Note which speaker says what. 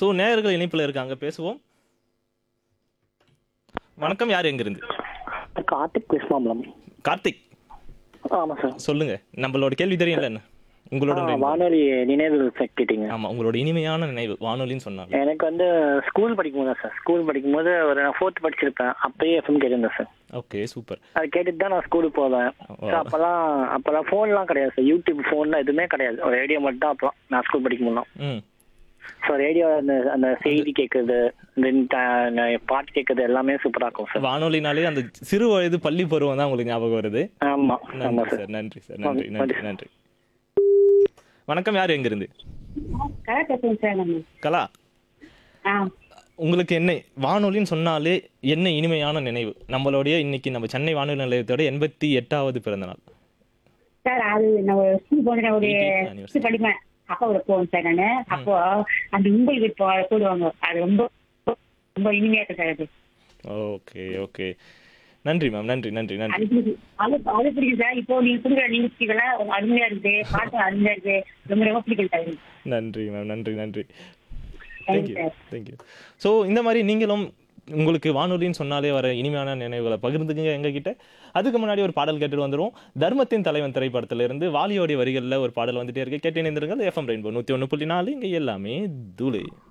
Speaker 1: So நேயர்கள் இணைப்பில் இருக்காங்க பேசுவோம் வணக்கம் யார் எங்கிருந்து
Speaker 2: கார்த்திக் விஸ்வாமலம்
Speaker 1: கார்த்திக்
Speaker 2: ஆமா சார்
Speaker 1: சொல்லுங்க நம்மளோட கேள்வி தெரியல என்ன உங்களோட
Speaker 2: ஆ,
Speaker 1: நினைவு.
Speaker 2: வானொலி நினைவு கேட்டீங்க
Speaker 1: ஆமா உங்களோட இனிமையான நினைவு வானொலின்னு சொன்னாங்க
Speaker 2: எனக்கு வந்து ஸ்கூல் படிக்கும் போது சார் ஸ்கூல் படிக்கும் போது ஒரு நான் ஃபோர்த் படிச்சிருப்பேன் அப்பயே எஃப்எம் கேட்டிருந்தேன் சார்
Speaker 1: ஓகே சூப்பர்
Speaker 2: அது கேட்டுட்டு தான் நான் ஸ்கூலுக்கு போவேன் So, அப்பெல்லாம் அப்பெல்லாம் ஃபோன்லாம் கிடையாது சார் யூடியூப் ஃபோன்லாம் எதுவுமே கிடையாது ஒரு ரேடியோ மட்டும் தான் அப்பலாம் நான் ஸ்கூல் படிக்கும் போதுலாம்
Speaker 1: ம்
Speaker 2: ஸோ ரேடியோ அந்த அந்த செய்தி கேட்கறது தென் பாட்டு கேட்கறது எல்லாமே சூப்பராக இருக்கும் சார்
Speaker 1: வானொலினாலே அந்த சிறு வயது பள்ளி பருவம் தான் உங்களுக்கு ஞாபகம் வருது
Speaker 2: ஆமா ஆமா
Speaker 1: நன்றி
Speaker 2: சார்
Speaker 1: சார் நன்றி சார் நன்றி நன்றி நன்றி வணக்கம் யார் எங்கிருந்து
Speaker 3: கலா பேசுறேன் சார் நம்ம
Speaker 1: கலா
Speaker 3: ஆ
Speaker 1: உங்களுக்கு என்ன வானொலின்னு சொன்னாலே என்ன இனிமையான நினைவு நம்மளுடைய இன்னைக்கு நம்ம சென்னை வானொலி நிலையத்தோட எண்பத்தி எட்டாவது பிறந்த நாள்
Speaker 3: சார் அது நான் ஒரு ஸ்கூல் போன ஒரு
Speaker 1: 88th anniversary.
Speaker 3: ஸ்கூல் படிப்பேன் அப்பாவோட போவேன் சார் நானு அப்போ அந்த உங்கள் வீட்டு போ- போடுவாங்க அது ரொம்ப ரொம்ப இனிமையா இருக்கு சார் அது
Speaker 1: ஓகே ஓகே நன்றி மேம் நன்றி நன்றி நன்றி
Speaker 3: அது பிடிக்கும் அது அது பிடிக்கும் சார் இப்போ நீங்க கொடுக்குற நிகழ்ச்சிகள்லாம் அருமையா இருக்கு பாட்டு அருமையா இருக்கு ரொம்ப ரொம்ப பிடிக்கும் சார்
Speaker 1: நன்றி மேம் நன்றி நன்றி
Speaker 3: thank you
Speaker 1: thank you
Speaker 3: sir
Speaker 1: thank you so இந்த மாதிரி நீங்களும் உங்களுக்கு வானொலின்னு சொன்னாலே வர இனிமையான நினைவுகளை பகிர்ந்துக்குங்க எங்ககிட்ட அதுக்கு முன்னாடி ஒரு பாடல் கேட்டுட்டு வந்துருவோம் தர்மத்தின் தலைவன் திரைப்படத்துல இருந்து வாலியோடைய வரிகளில் ஒரு பாடல் வந்துட்டே இருக்கு கேட்டு இணைந்திருங்கள் எஃப்எம் ரெயின்போ நூற்றி ஒன்று புள்ளி நாலு இங்கே எல்லாமே தூளே